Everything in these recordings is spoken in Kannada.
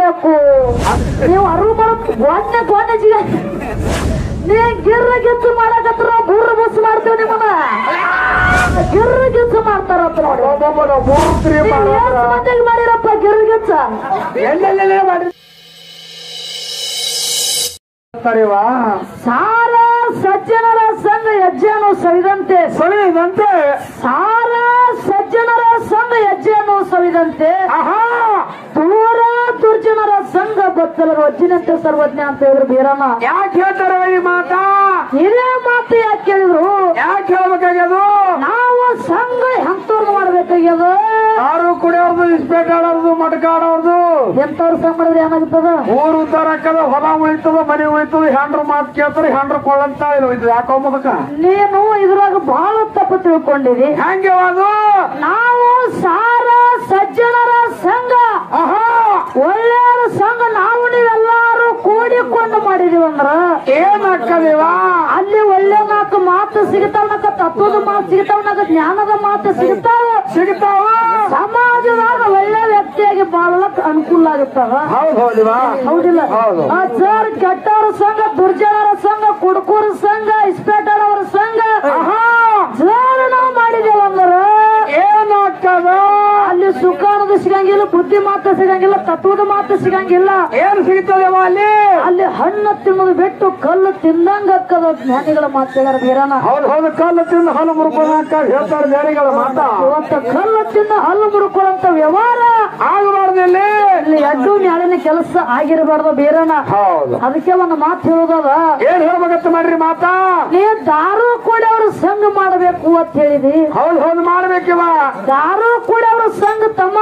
ಮಾಡಬೇಕು ನೀವು ಅರು ಬರಕ್ ಗೋಣ್ಯ ಗೋಣ್ಯ ಜಿಗ ನೀ ಗಿರ್ರ ಗಿಚ್ಚು ಮಾಡಕತ್ರ ಬುರ್ರ ಬಸ್ ಮಾಡ್ತೇವೆ ನಿಮ್ಮನ್ನ ಗಿರ್ರ ಗಿಚ್ಚು ಮಾಡ್ತಾರಪ್ಪ ನೋಡಿ ಒಬ್ಬೊಬ್ಬನ ಮೂರ್ತಿ ನೀವ್ ಎಷ್ಟ್ ಮಂದಿಗೆ ಮಾಡಿರಪ್ಪ ಗಿರ್ರ ಗಿಚ್ಚ ಎಲ್ಲೆಲ್ಲೆಲ್ಲೇ ಮಾಡಿ ಸರಿವಾ ಸಾರ ಸಜ್ಜನರ ಸಂಘ ಹೆಜ್ಜೆಯನ್ನು ಸವಿದಂತೆ ಸರಿದಂತೆ ಸಾರ ಸಜ್ಜನರ ಸಂಘ ಹೆಜ್ಜೆಯನ್ನು ಸವಿದಂತೆ ಆಹಾ ದೂರ ದುರ್ಜನರ ಸಂಘ ಬತ್ತಲರು ಅಜ್ಜಿನಂತೆ ಸರ್ವಜ್ಞ ಅಂತ ಹೇಳಿದ್ರು ಬೀರಣ್ಣ ಯಾಕೆ ಹೇಳ್ತಾರ ಈ ಮಾತಾ ಇದೇ ಮಾತು ಯಾಕೆ ಕೇಳಿದ್ರು ಯಾಕೆ ಹೇಳ್ಬೇಕಾಗ್ಯದು ನಾವು ಸಂಘ ಎಂತವ್ರು ಮಾಡ್ಬೇಕಾಗ್ಯದ ಯಾರು ಕುಡಿಯೋರ್ದು ಇಸ್ಪೇಟ್ ಆಡೋರ್ದು ಮಟಕ ಆಡೋರ್ದು ಎಂತವ್ರು ಸಂಘ ಮಾಡಿದ್ರೆ ಏನಾಗುತ್ತದ ಊರು ಉದ್ದಾರ ಹಾಕದ ಹೊಲ ಉಳಿತದ ಮನೆ ಉಳಿತದ ಹ್ಯಾಂಡ್ರ ಮಾತು ಕೇಳ್ತಾರೆ ಹ್ಯಾಂಡ್ರ ಕೊಳ್ಳಂತ ಇದು ಇದು ಯಾಕೋ ಮುದಕ ನೀನು ಇದ್ರಾಗ ಬಹಳ ತಪ್ಪು ತಿಳ್ಕೊಂಡಿದಿ ಹೆಂಗೆ ಅದು ನಾವು ಸಾರ ಸಜ್ಜನರ ಸಂಘ ಆಹಾ ಒಳ್ಳೆಯರ ಸಂಘ ನಾವು ನೀವೆಲ್ಲಾರು ಕೂಡಿಕೊಂಡು ಮಾಡಿದೀವಂದ್ರ ಏನ್ ಹಾಕದಿವ ಅಲ್ಲಿ ಒಳ್ಳೆ ನಾಲ್ಕು ಮಾತು ಸಿಗ್ತಾವ ನಾಕ ತತ್ವದ ಮಾತು ಸಿಗ್ತಾವ ನಾಕ ಜ್ಞಾನದ ಮಾತು ಸಿಗ್ತಾವ ಸಿಗ್ತಾವ ಸಮಾಜದಾಗ ಒಳ್ಳೆ ವ್ಯಕ್ತಿಯಾಗಿ ಬಾಳಲಕ್ ಅನುಕೂಲ ಆಗುತ್ತದ ಹೌದು ಹೌದಿವಾ ಹೌದಿಲ್ಲ ಹೌದು. ಆ ಸರ್ ಕೆಟ್ಟವರ ಸಂಘ ದುರ್ಜನರ ಸಂಘ ಕುಡುಕೂರ ಸಂಘ ಇಸ್ಪೇಟರ್ ಅವರ ಸಂಘ ಆಹಾ ಸರ್ ನಾವು ಮಾಡಿದೇವಂದ್ರ ಏನ್ ಹಾಕದ ಅಲ್ಲಿ ಸುಖ ಅನ್ನೋದು ಸಿಗಂಗಿಲ್ಲ ಬುದ್ಧಿ ಮಾತು ಸಿಗಂಗಿಲ್ಲ ತತ್ವದ ಮಾತು ಸಿಗಂಗಿಲ್ಲ ಏನ್ ಸಿಗ್ತದವ ಅಲ್ಲಿ ಅಲ್ಲಿ ಹಣ್ಣು ತಿನ್ನೋದು ಬಿಟ್ಟು ಕಲ್ಲು ತಿಂದಂಗ ಅಕ್ಕದ ಜ್ಞಾನಿಗಳ ಮಾತು ಹೇಳ್ಯಾರ ಬೀರಣ್ಣ ಹೌದು ಹೌದು ಕಲ್ಲು ತಿಂದು ಹಲ್ಲು ಮುರ್ಕೊಂಡು ಅಂತ ಹೇಳ್ತಾರೆ ಜ್ಞಾನಿಗಳ ಮಾತಾ ಇವತ್ತ ಕಲ್ಲು ತಿಂದ ಹಲ್ಲು ಮುಡ್ಕೊಳ್ಳಂತ ವ್ಯವಹಾರ ಆಗಬಾರ್ದು ಇಲ್ಲಿ ಇಲ್ಲಿ ಎಡ್ಡು ಮ್ಯಾಲಿನ ಕೆಲಸ ಆಗಿರಬಾರ್ದು ಬೀರಣ್ಣ ಹೌದು ಅದಕ್ಕೆ ಒಂದು ಮಾತು ಹೇಳೋದದ ಏನ್ ಹೇಳ್ಬೇಕಂತ ಮಾಡ್ರಿ ಮಾತಾ ನೀ ದಾರು ಕೂಡ ಅವ್ರ ಸಂಘ ಮಾಡಬೇಕು ಅಂತ ಹೇಳಿದಿ ಹೌದು ಹೌದು ಮಾಡ್ಬೇಕಿವ ದಾರು ಕೂಡ ಅವ್ರ ಸಂಘ ತಮ್ಮ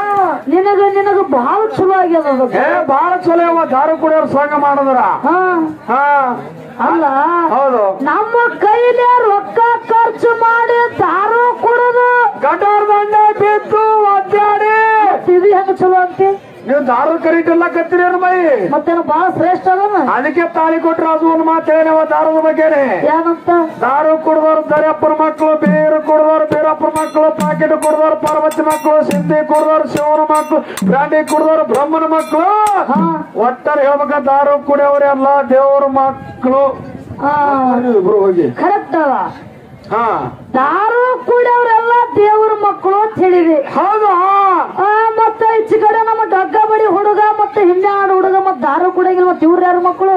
ನಿನಗ ನಿನಗ ಬಹಳ ಚಲೋ ಆಗ್ಯದ ಅದು. ಏ ಬಾಳ ಚಲೋ ಅವ ದಾರು ಕುಡಿಯೋರು ಸಂಘ ಮಾಡಿದ್ರ ಹಾ ಹಾ ಅಲ್ಲ ಹೌದು ನಮ್ಮ ಕೈಲೇ ರೊಕ್ಕ ಖರ್ಚು ಮಾಡಿ ದಾರು ಕುಡಿದು ಗಟಾರ್ ದಂಡ ಬಿದ್ದು ಒದ್ದಾಡಿ ಇದು ಹೆಂಗ ಚಲೋ ಅಂತಿ ನೀವು ದಾರು ಕರೀಟೆಲ್ಲ ಕತ್ತಿರೇನು ಬೈ ಮತ್ತೇನು ಬಹಳ ಶ್ರೇಷ್ಠ ಅದನ ಅದಕ್ಕೆ ತಾಳಿ ಕೊಟ್ರ ಅದು ಒಂದು ಮಾತು ಹೇಳವ ದಾರದ ಬಗ್ಗೆನೆ ಏನಂತ ದಾರು ಕುಡ್ದವ್ರು ದರ್ಯಪ್ಪನ ಮಕ್ಕಳು ಬೀರು ಕುಡ್ದವ್ರು ಬೀರಪ್ಪನ ಮಕ್ಕಳು ಪಾಕೆಟ್ ಕುಡ್ದವ್ರು ಪಾರ್ವತಿ ಮಕ್ಕಳು ಸಿಂಧಿ ಕುಡ್ದವ್ರು ಶಿವನ ಮಕ್ಕಳು ಬ್ರಾಂಡಿ ಕುಡ್ದವ್ರು ಬ್ರಹ್ಮನ ಮಕ್ಕಳು ಹಾ ಒಟ್ಟಾರೆ ಹೇಳ್ಬೇಕ ದಾರು ಕುಡಿಯೋರೆಲ್ಲ ದೇವ್ರ ಮಕ್ಕಳು ಹಾ ಇಬ್ರು ಹೋಗಿ ಕರೆಕ್ಟ್ ಅದ ಹಾ ದಾರು ಕುಡಿಯೋರೆಲ್ಲ ದೇವ್ರ ಮಕ್ಕಳು ಅಂತ ಹೇಳಿದೆ ಹೌದು ಆ, ಮತ್ತ ಈಚೆ ಕಡೆ ನಮ್ಮ ಡಗ್ಗ ಬಡಿ ಹುಡುಗ ಮತ್ತೆ ಹಿಂದಾಡು ಹುಡುಗ ಮತ್ತ ದಾರು ಕುಡಿಯಂಗಿಲ್ಲ ಮತ್ತೆ ಇವ್ರ ಯಾರ ಮಕ್ಕಳು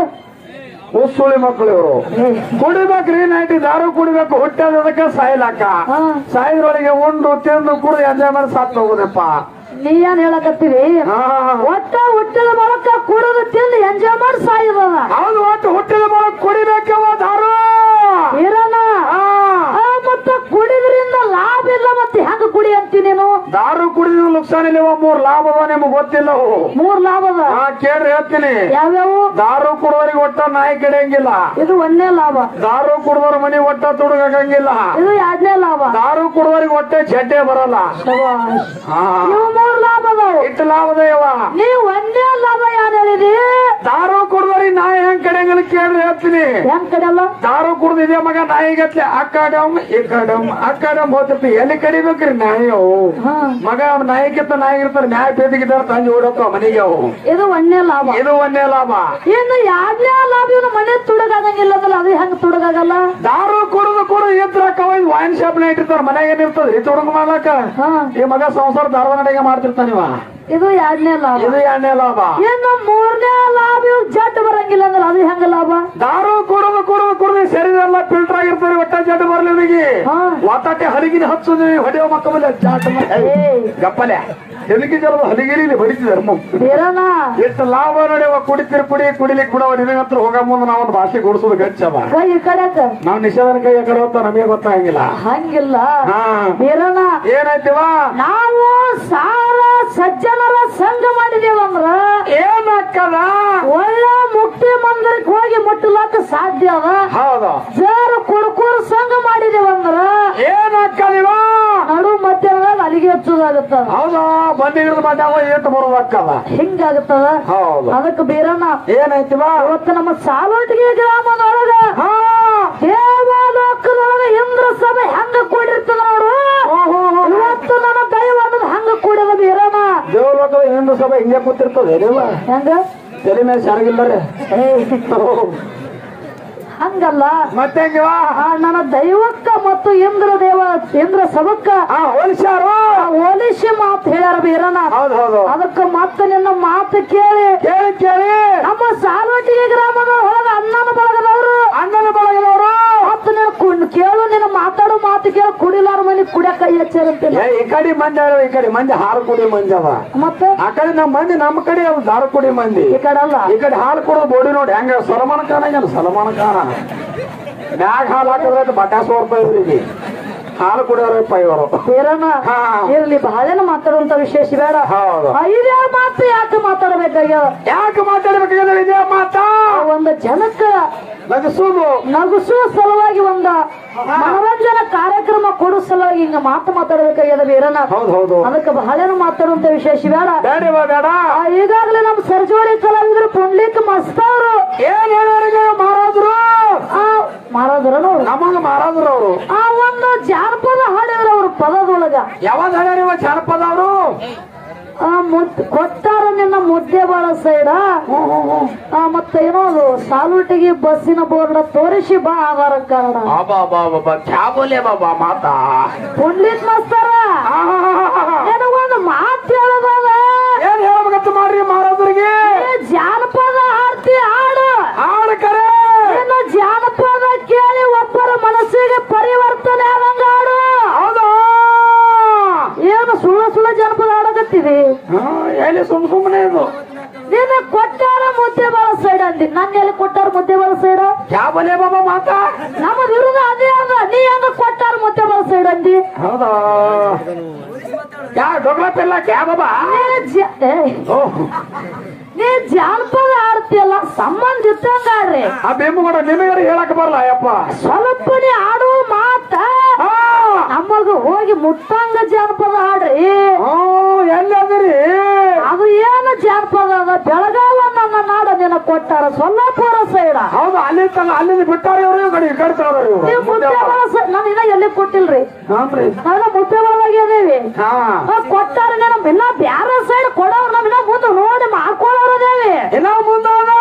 ಉಸುಳಿ ಮಕ್ಕಳು ಇವರು ಕುಡಿಬೇಕ್ರಿ ನೈಟಿ ದಾರು ಕುಡಿಬೇಕು ಹುಟ್ಟೋದಕ್ಕೆ ಸಾಯ್ಲಾಕ ಹಾ. ಸಾಯಿದ್ರೊಳಗೆ ಉಂಡು ತಿಂದು ಕುಡಿದು ಎಂಜಾಯ್ ಮಾಡಿ ಸತ್ತು ಹೋಗುದಪ್ಪ ನೀ ಏನ್ ಹೇಳಕತ್ತೀವಿ ಹಾ ಒಟ್ಟ ಹುಟ್ಟಿದ ಬಳಕ ಕುಡಿದು ತಿಂದು ಎಂಜಾಯ್ ಮಾಡಿ ಸಾಯಿದದ ಹೌದು ಒಟ್ಟು ಹುಟ್ಟಿದ ಮೂಲಕ ಕುಡಿಬೇಕವ ದಾರು ಇರೋಣ ಹಾ. ಆ, ಮತ್ತ ಕುಡಿದ್ರಿಂದ ಲಾಭ ಇಲ್ಲ ಮತ್ತೆ ಹೆಂಗ ಕುಡಿ ಅಂತಿ ನೀನು ದಾರು ಕುಡಿದ ನುಕ್ಸಾನ ಇಲ್ಲವ ಮೂರ್ ಲಾಭ ಅವ ನಿಮ್ಗೆ ಗೊತ್ತಿಲ್ಲ ಅವು. ಮೂರ್ ಲಾಭ ಅದ ಹಾ ಕೇಳ್ರಿ ಹೇಳ್ತೀನಿ ಯಾವ್ಯಾವು ದಾರು ಕುಡುವರಿಗೆ ಒಟ್ಟ ನಾಯಿ ಕಡಿಯಂಗಿಲ್ಲ ಇದು ಒಂದನೇ ಲಾಭ ದಾರು ಕುಡುದವ್ರ ಮನೆ ಒಟ್ಟ ತುಡುಗಂಗಿಲ್ಲ ಇದು ಎರಡನೇ ಲಾಭ ದಾರು ಕುಡುವರಿಗೆ ಹೊಟ್ಟೆ ಚಡ್ಡೆ ಬರಲ್ಲ ಶಬಾಷ್. ಹಾ ಇವು ಮೂರ್ ಲಾಭ ಅದಾವು ಇಟ್ಟು ಲಾಭದ ಯವ ನೀವ್ ಒಂದೇ ಲಾಭ ಯಾರು ಹೇಳಿದಿ ದಾರು ಕುಡ್ದವ್ರಿಗೆ ನಾಯಿ ಹೆಂಗ್ ಕಡಿಯಂಗಿಲ್ಲ ಕೇಳ್ರಿ ಹೇಳ್ತೀನಿ ಹೆಂಗ್ ಕಡೆಯಲ್ಲ ದಾರು ಕುಡ್ದಿದೆ ಮಗ ನಾಯಿಗತ್ಲೆ ಅಕ್ಕಡಮ್ ಈ ಕಡಮ್ ಅಕ್ಕಡಮ್ ಹೋಗ್ತಿರ್ತಿ ಎಲ್ಲಿ ಕಡಿಬೇಕ್ರಿ ನಾಯಿ ಅವು ಹಾ ಮಗ ನಾಯಿಗಿಂತ ನಾಯಿ ಇರ್ತಾರೆ ನ್ಯಾಯ ಬೇದಿಗಿದ್ದಾರೆ ತಂದು ಓಡಕ್ಕ ಮನೆಗೆ ಅವು ಇದು ಒಂದನೇ ಲಾಭ ಇದು ಒಂದೇ ಲಾಭ ಇನ್ನು ಎರಡನೇ ಲಾಭ ಇವನು ಮನೆ ತುಡುಗಾಗಂಗಿಲ್ಲ ಅಂದ್ರೆ ಅದು ಹೆಂಗ್ ತುಡುಗಾಗಲ್ಲ ದಾರು ಕುಡಿದು ಕುಡಿದು ಇದ್ರ ಕವೈ ವೈನ್ ಶಾಪ್ ನ ಇಟ್ಟಿರ್ತಾರ ಮನೆಗೆ ಏನಿರ್ತದ ಈ ತುಡುಗ ಮಾಡ್ಲಕ್ಕ ಹಾ ಈ ಮಗ ಸಂಸಾರ ಧಾರವಾಡ ಅಡಿಗೆ ಮಾಡ್ತಿರ್ತಾನ ಇವ ಇದು ಎರಡನೇ ಲಾಭ ಇದು ಎರಡನೇ ಲಾಭ ಇನ್ನು ಮೂರನೇ ಲಾಭ ಇವ್ ಜಡ್ ಬರಂಗಿಲ್ಲ ಅಂದ್ರೆ ಅದು ಹೆಂಗ ಲಾಭ ದಾರು ಕುಡಿದು ಕುಡಿದು ಕುಡಿದು ಶರೀರ ಎಲ್ಲ ಫಿಲ್ಟರ್ ಆಗಿರ್ತಾರೆ ಒಟ್ಟ ಜಡ್ ಬರ್ಲಿ ಇವನಿಗೆ ಹಾ. ವಾತಾಟೆ ಹಲಿಗಿನ ಹಚ್ಚುದು ಹೊಡೆಯೋ ಮಕ್ಕ ಮೇಲೆ ಜಾಟ ಏಯ್. ಗಪ್ಪಲೆ ಎದಕ್ಕೆ ಜರದ ಹಲಿಗಿರಿ ಹೊಡಿತಿದ್ದಾರೆ ಬೇರನ ಎಷ್ಟು ಲಾಭ ನೋಡಿ ಅವ ಕುಡಿತೀರಿ ಕುಡಿ ಕುಡಿಲಿಕ್ಕೆ ಬಿಡವ ನಿನಗಂತ್ರ ಹೋಗ ಮುಂದೆ ನಾವು ಒಂದು ಭಾಷೆ ಕೊಡಿಸೋದು ಗಚ್ಚವ ಕೈ ಈ ಕಡೆಕ ನಾವು ನಿಷೇಧನ ಕೈ ಕಡೆ ಹೋಗ್ತಾ ನಮಗೆ ಗೊತ್ತಾಗಿಲ್ಲ ಹಂಗಿಲ್ಲ ಹಾ ಬೇರನ ಏನಾಯ್ತಿವ ನಾವು ಸಾರ ಸಜ್ಜನರ ಸಂಘ ಮಾಡಿದೇವಂದ್ರ ಏನ್ ಹಾಕದ ಒಳ್ಳೆ ಮುಕ್ತಿ ಮಂದಿರಕ್ಕೆ ಹೋಗಿ ಮುಟ್ಟಲಾಕ ಸಾಧ್ಯ ಅದ ಹೌದು ಜರ ಕುಡ್ಕೂರ್ ಸಂಘ ಮಾಡಿದೇವಂದ್ರ ಏನ್ ಹಾಕದಿವ ನಡು ಮಧ್ಯದಾಗ ಅಲ್ಲಿಗೆ ಹಚ್ಚೋದಾಗುತ್ತದ ಹೌದಾ ಬಂದಿಗಿರದ ಮಧ್ಯಾಹ್ನ ಏಟ್ ಬರೋದು ಹಾಕದ ಹಿಂಗಾಗುತ್ತದ ಹೌದು ಅದಕ್ಕೆ ಬೇರನ ಏನಾಯ್ತಿವ ಇವತ್ತು ನಮ್ಮ ಸಾಲೋಟಿಗೆ ಗ್ರಾಮದೊಳಗ ಹಾ ದೇವಾಲೋಕದೊಳಗ ಇಂದ್ರ ಸಭೆ ಹೆಂಗ ಕೂಡಿರ್ತದ ನೋಡು ಓಹೋ ಇವತ್ತು ನನ್ನ ದೈವ ಅನ್ನೋದು ಹಂಗ ಕೂಡದ ಬೇರನ ದೇವಲೋಕದ ಹಿಂದೂ ಸಭೆ ಹಿಂಗೆ ಕೂತಿರ್ತದೆ ನೀವು ಹೆಂಗ ತಲೆ ಮೇಲೆ ಸರಗಿಲ್ಲರೆ ಏ ಹಂಗಲ್ಲ ಮತ್ತೆ ಹೆಂಗಿವಾ ಆ ನನ್ನ ದೈವಕ್ಕ ಮತ್ತು ಇಂದ್ರ ದೇವ ಇಂದ್ರ ಸಭಕ್ಕ ಹಾ ಹೋಲಿಸ್ಯಾರು ಆ ಹೋಲಿಸಿ ಮಾತು ಹೇಳ್ಯಾರ ಬೀರನ ಹೌದು ಹೌದು ಅದಕ್ಕ ಮತ್ತೆ ನಿನ್ನ ಮಾತು ಕೇಳಿ ಕೇಳಿ ಕೇಳಿ ನಮ್ಮ ಸಾರ್ವಟಿಗೆ ಗ್ರಾಮದ ಒಳಗ ಅನ್ನನ ಬಳಗದವರು ಅಣ್ಣನ ಬಳಗದವರು ಮತ್ತೆ ನೀನು ಕುಣ್ ಕೇಳು ನಿನ್ನ ಮಾತಾಡೋ ಮಾತು ಕೇಳಿ ಕುಡಿಲಾರ ಮನಿ ಕುಡಿಯ ಕೈ ಹಚ್ಚಾರಂತಿಲ್ಲ ಏ, ಈ ಕಡೆ ಮಂದಿ ಅದಾವ, ಈ ಕಡೆ ಮಂದಿ ಹಾಲು ಕುಡಿ ಮಂದಿ ಅವ ಮತ್ತೆ ಆ ಕಡೆ ನಮ್ಮ ಮಂದಿ ನಮ್ಮ ಕಡೆ ಅವ್ ದಾರು ಕುಡಿ ಮಂದಿ ಈ ಕಡೆ ಅಲ್ಲ ಈ ಕಡೆ ಹಾಲು ಕುಡಿದು ಬೋಡಿ ನೋಡಿ ಹೆಂಗ ಸಲಮಾನ ಖಾನ ಏನು ಸಲಮಾನ ಖಾನ ಮ್ಯಾಗ ಹಾಲು ಹಾಕಿದ್ರೆ ಬಟಾಸ್ ರೂಪಾಯಿ ಇವ್ರಿಗೆ ಹಾಲು ಕುಡಿಯೋರಪ್ಪ ಇವರು ಬೀರನ ಹಾ. ಇರ್ಲಿ ಬಹಳೇನು ಮಾತಾಡುವಂತ ವಿಶೇಷ ಬೇಡ ಹೌದು ಐದೇ ಮಾತು ಯಾಕೆ ಮಾತಾಡಬೇಕಾಗ್ಯಾವ ಯಾಕೆ ಮಾತಾಡ್ಬೇಕಾದ್ರೆ ಇದೇ ಮಾತಾ ಆ ಒಂದು ಜನಕ್ಕ ನಗಿಸುವುದು ನಗಿಸುವ ಸಲುವಾಗಿ ಒಂದ ಮನರಂಜನಾ ಕಾರ್ಯಕ್ರಮ ಕೊಡೋ ಸಲುವಾಗಿ ಹಿಂಗ ಮಾತು ಮಾತಾಡಬೇಕಾಗ್ಯದ ಬೀರನ ಹೌದು ಹೌದು ಅದಕ್ಕೆ ಬಹಳೇನು ಮಾತಾಡುವಂತ ವಿಶೇಷ ಬೇಡ ಬೇಡವಾ ಬೇಡ ಆ, ಈಗಾಗಲೇ ನಮ್ಮ ಸರ್ಜೋಡಿ ಕಲಾವಿದರು ಪುಂಡ್ಲಿಕ್ ಮಸ್ತವ್ರು ಏನ್ ಹೇಳೋರಿಗೆ ಮಹಾರಾಜರು ಆ ಮಹಾರಾಜರನು ನಮಗ ಮಹಾರಾಜರು ಅವರು ಆ ಒಂದು ಜಾನಪದ ಹಾಡಿದ್ರ ಅವ್ರ ಪದದೊಳಗ ಯಾವಾಗ ಹೇಳ್ಯಾರ ಜಾನಪದ ಅವರು ಆ ಮುದ್ ಕೊಟ್ಟಾರ ನಿನ್ನ ಮುದ್ದೆ ಬಾಳ ಸೈಡ ಆ ಮತ್ತೆ ಏನೋ ಅದು ಸಾಲುಟಿಗೆ ಬಸ್ಸಿನ ಬೋರ್ಡ್ ತೋರಿಸಿ ಬಾ ಆಧಾರ ಕಾರಣ ಬಾಬಾ ಬಾಬಾ ಕ್ಯಾ ಬೋಲೆ ಬಾಬಾ ಮಾತಾ ಪುಂಡ್ಲಿಕ್ ಮಸ್ತಾರ ಏನೋ ಒಂದು ಮಾತು ಹೇಳೋದಾಗ ಏನ್ ಹೇಳ್ಬೇಕಂತ ಮಾಡ್ರಿ ಮಹಾರಾಜರಿಗೆ ಏ ಜಾನಪದ ಹಾಡ್ತಿ ಹಾಡು ಹಾಡು ಕರೆ ಏನು ಜಾನಪದ ಕೇಳಿ ಒಬ್ಬರ ಮನಸ್ಸಿಗೆ ಪರಿವರ್ತನೆ ಆದಂಗ ಹಾಡು ಹೌದಾ ಏನು ಸುಳ್ಳು ಸುಳ್ಳು ಜಾನಪದ ಹಾಡಕತ್ತೀವಿ ಹಾ, ಎಲ್ಲಿ ಸುಮ್ ಸುಮ್ಮನೆ ಇದು ನೀನು ಕೊಟ್ಟಾರ ಮುದ್ದೆ ಬಾಳ ಸೈಡ್ ಅಂದಿ ನನ್ನ ಎಲ್ಲಿ ಕೊಟ್ಟಾರ ಮುದ್ದೆ ಬಾಳ ಸೈಡ್ ಕ್ಯಾ ಬೋಲೆ ಬಾಬಾ ಮಾತಾ ನಮ್ಮ ವಿರುದ್ಧ ಅದೇ ಅದ ನೀ ಹೆಂಗ ಕೊಟ್ಟಾರ ಮುದ್ದೆ ಬಾಳ ಸೈಡ್ ಅಂದಿ ಹೌದಾ ಯಾ ಡೊಗ್ಲ ಪಿಲ್ಲ ಕ್ಯಾ ಬಾಬಾ ನೀ ಜ- ಏ, ಓಹ್ ನೀ ಜಾನಪದ ಆಡ್ತಿಯಲ್ಲ ಸಂಬಂಧ ಇದ್ದಂಗ ಆಡ್ರಿ ಆ ಬೇಮುಗಡ ನಿಮಗೆ ಹೇಳಕ್ ಬರಲ್ಲ ಯಪ್ಪ ಸ್ವಲ್ಪ ನೀ ಆಡುವ ಮಾತ ಹಾ ನಮಗ ಹೋಗಿ ಮುಟ್ಟಂಗ ಜಾನಪದ ಹಾಡ್ರಿ ಹ್ಮ್, ಎಲ್ಲಿ ಅದಿರಿ ಅದು ಏನು ಜಾನಪದ ಅದ ಬೆಳಗಾವ ನನ್ನ ನಾಡ ನಿನ ಕೊಟ್ಟಾರ ಸೊಲ್ಲಾಪುರ ಸೈಡ ಹೌದು ಅಲ್ಲಿ ತನ ಅಲ್ಲಿ ಬಿಟ್ಟಾರ ಇವರು ಈ ಕಡೆ ಈ ಕಡೆ ತಗೊಂಡ್ರಿ ನೀವು ಇವರು ಮುದ್ದೆ ಬಾಳ ನಾನು ಇನ್ನ ಎಲ್ಲಿ ಕೊಟ್ಟಿಲ್ರಿ ಹಾನ್ರಿ ನಾವೆಲ್ಲ ಮುದ್ದೆ ಬಾಳಾಗಿ ಅದೇವಿ ಹಾ ಆ ಕೊಟ್ಟಾರ ನೀನು ಇನ್ನ ಬ್ಯಾರೆ ಸೈಡ್ ಕೊಡೋರು ನಾವ್ ಇನ್ನ ಮುಂದೆ ನೋಡಿ ಮಾಡ್ಕೊಳ್ಳೋರು ಅದೇವಿ ಇನ್ನ ಮುಂದಾದ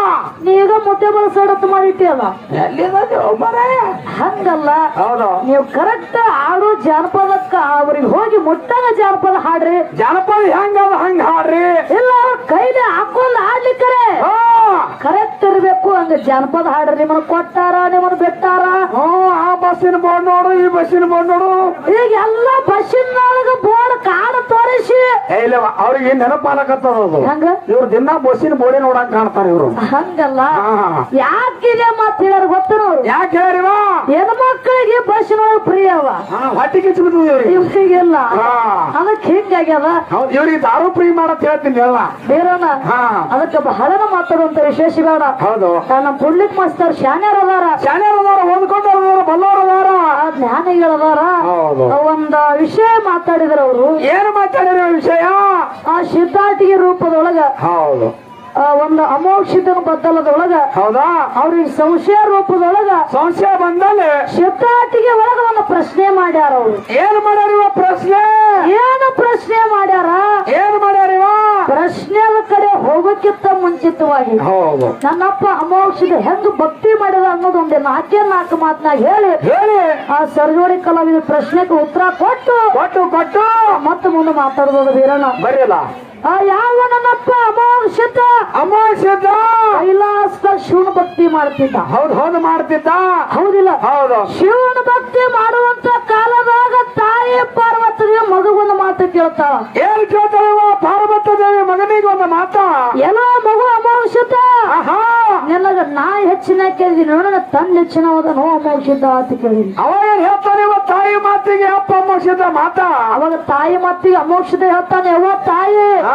ನೀ ಈಗ ಮುದ್ದೆ ಬಾಳ ಸೈಡ್ ಹತ್ತು ಮಾಡಿಟ್ಟಿಯಲ್ಲ ಎಲ್ಲಿ ಒಬ್ಬರೇ ಹಂಗಲ್ಲ ಹೌದು ನೀವು ಕರೆಕ್ಟ್ ಆಡು ಜಾನಪದಕ್ಕ ಅವ್ರಿಗೆ ಹೋಗಿ ಮುಟ್ಟಂಗ ಜಾನಪದ ಹಾಡ್ರಿ ಜಾನಪದ ಹೆಂಗದ ಹಂಗ ಹಾಡ್ರಿ ಇಲ್ಲ ಅವ್ರ ಕೈಲಿ ಹಾಕೊಂಡ್ ಆಡ್ಲಿಕ್ಕರೆ ಹಾ ಕರೆಕ್ಟ್ ಇರ್ಬೇಕು ಹಂಗ ಜಾನಪದ ಹಾಡ್ರಿ ನಿಮ್ಮನ್ನ ಕೊಟ್ಟಾರ ನಿಮ್ಮನ್ನ ಬಿಟ್ಟಾರ ಹ್ಮ್ ಆ ಬಸ್ಸಿನ ಬೋರ್ಡ್ ನೋಡು ಈ ಬಸ್ಸಿನ ಬೋರ್ಡ್ ನೋಡು ಈಗ ಎಲ್ಲ ಬಸ್ಸಿನೊಳಗ ಬೋರ್ಡ್ ಕಾಡು ತೋರಿಸಿ ಏ ಇಲ್ಲ ಅವ್ರಿಗೆ ನೆನಪಾಲಕತ್ತದ ಅದು ಹಂಗ ಇವ್ರು ದಿನ ಬಸ್ಸಿನ ಬೋರ್ಡೆ ನೋಡಕ್ ಕಾಣ್ತಾರ ಇವ್ರು ಹಂಗಲ್ಲ ಹಾ ಯಾಕಿದೆ ಮಾತು ಹೇಳ್ಯಾರ ಗೊತ್ತನು ಯಾಕೆ ಹೇಳಿವಾ ಹೆಣ್ಮಕ್ಳಿಗೆ ಬಸ್ಸಿನೊಳಗ ಫ್ರೀ ಅವ ಹಾ ಹೊಟ್ಟೆ ಕಿಚ್ಚು ಬಿದ್ದದ ಇವ್ರಿಗೆ ಇವ್ರಿಗಿಲ್ಲ ಹಾ ಅದಕ್ಕೆ ಹಿಂಗಾಗ್ಯದ ಹೌದು ಇವ್ರಿಗೆ ದಾರು ಫ್ರೀ ಮಾಡತ್ ಹೇಳ್ತೀನಿ ಎಲ್ಲ ಬೇರೆನ ಹಾ ಅದಕ್ಕೆ ಬಹಳನ ಮಾತಾಡುವಂತ ವಿಶೇಷ ಬೇಡ ಹೌದು ಆ, ನಮ್ಮ ಪುಂಡ್ಲಿಕ್ ಮಾಸ್ತರ್ ಶಾನ್ಯರ್ ಅದಾರ ಶಾಣ್ಯರದಾರ ಓದ್ಕೊಂಡವ್ರದಾರ ಬಲ್ಲವರದಾರ ಆ ಜ್ಞಾನಿಗಳದಾರ ಹೌದು ಆ, ಒಂದ ವಿಷಯ ಮಾತಾಡಿದ್ರ ಅವರು ಏನು ಮಾತಾಡಿರೋ ವಿಷಯ ಆ ಸಿದ್ಧಾಟಿಗೆ ರೂಪದೊಳಗ ಹೌದು ಆ, ಒಂದು ಅಮೋಕ್ಷಿತನ ಬದ್ದಲದೊಳಗ ಹೌದಾ ಅವ್ರಿಗೆ ಸಂಶಯ ರೂಪದೊಳಗ ಸಂಶಯ ಬಂದಲ್ಲಿ ಸಿದ್ಧಾಟಿಗೆ ಒಳಗ ಒಂದು ಪ್ರಶ್ನೆ ಮಾಡ್ಯಾರ ಅವ್ರು ಏನ್ ಮಾಡ್ಯಾರಿವ ಪ್ರಶ್ನೆ ಏನು ಪ್ರಶ್ನೆ ಮಾಡ್ಯಾರ ಏನ್ ಮಾಡ್ಯಾರಿವ ಪ್ರಶ್ನೆಯ ಕಡೆ ಹೋಗಕ್ಕಿಂತ ಮುಂಚಿತವಾಗಿ ಹೌದು ನನ್ನಪ್ಪ ಅಮೋಕ್ಷದ ಹೆಂಗ್ ಭಕ್ತಿ ಮಾಡಿದ ಅನ್ನೋದು ಒಂದು ನಾಲ್ಕೇ ನಾಲ್ಕು ಮಾತನಾಗ ಹೇಳಿ ಹೇಳಿ ಆ ಸರ್ಜೋಡಿ ಕಲಾವಿದ ಪ್ರಶ್ನೆಗೆ ಉತ್ತರ ಕೊಟ್ಟು ಕೊಟ್ಟು ಕೊಟ್ಟು ಮತ್ತೆ ಮುಂದೆ ಮಾತಾಡೋದು ವೀರಣ್ಣ ಬರೀಲ್ಲ ಆ ಯಾವ ನನ್ನಪ್ಪ ಅಮೋಕ್ಷತ ಅಮಾವಾಸ್ಯದ ಕೈಲಾಸದ ಶಿವನ ಭಕ್ತಿ ಮಾಡ್ತಿದ್ದ ಹೌದು ಹೌದು ಮಾಡ್ತಿದ್ದ ಹೌದಿಲ್ಲ ಹೌದು ಶಿವನ ಭಕ್ತಿ ಮಾಡುವಂತ ಕಾಲದಾಗ ತಾಯಿ ಪಾರ್ವತಿಗೆ ಮಗುವನ್ನ ಮಾತು ಕೇಳ್ತಾಳ ಏನ್ ಕೇಳ್ತಾರಿವ ಪಾರ್ವತ ದೇವಿ ಮಗನಿಗೆ ಒಂದು ಮಾತ ಎಲ್ಲ ಮಗು ಅಮೋಕ್ಷತ ಆಹಾ ನಿನಗ ನಾ ಹೆಚ್ಚಿನ ಕೇಳಿದೀನಿ ನೋಡ ತನ್ನ ಹೆಚ್ಚಿನ ಹೋದ ನೋ ಅಮೋಕ್ಷಿತ ಅಂತ ಕೇಳಿದೀನಿ ಅವ ಏನ್ ಹೇಳ್ತಾನಿವ ತಾಯಿ ಮಾತಿಗೆ ಅಪ್ಪ ಅಮಾವಾಸ್ಯದ ಮಾತ ಅವಾಗ ತಾಯಿ ಮತ್ತಿಗೆ ಅಮೋಕ್ಷದ ಹೇಳ್ತಾನೆ ಯಾವ ತಾಯಿ ಹಾ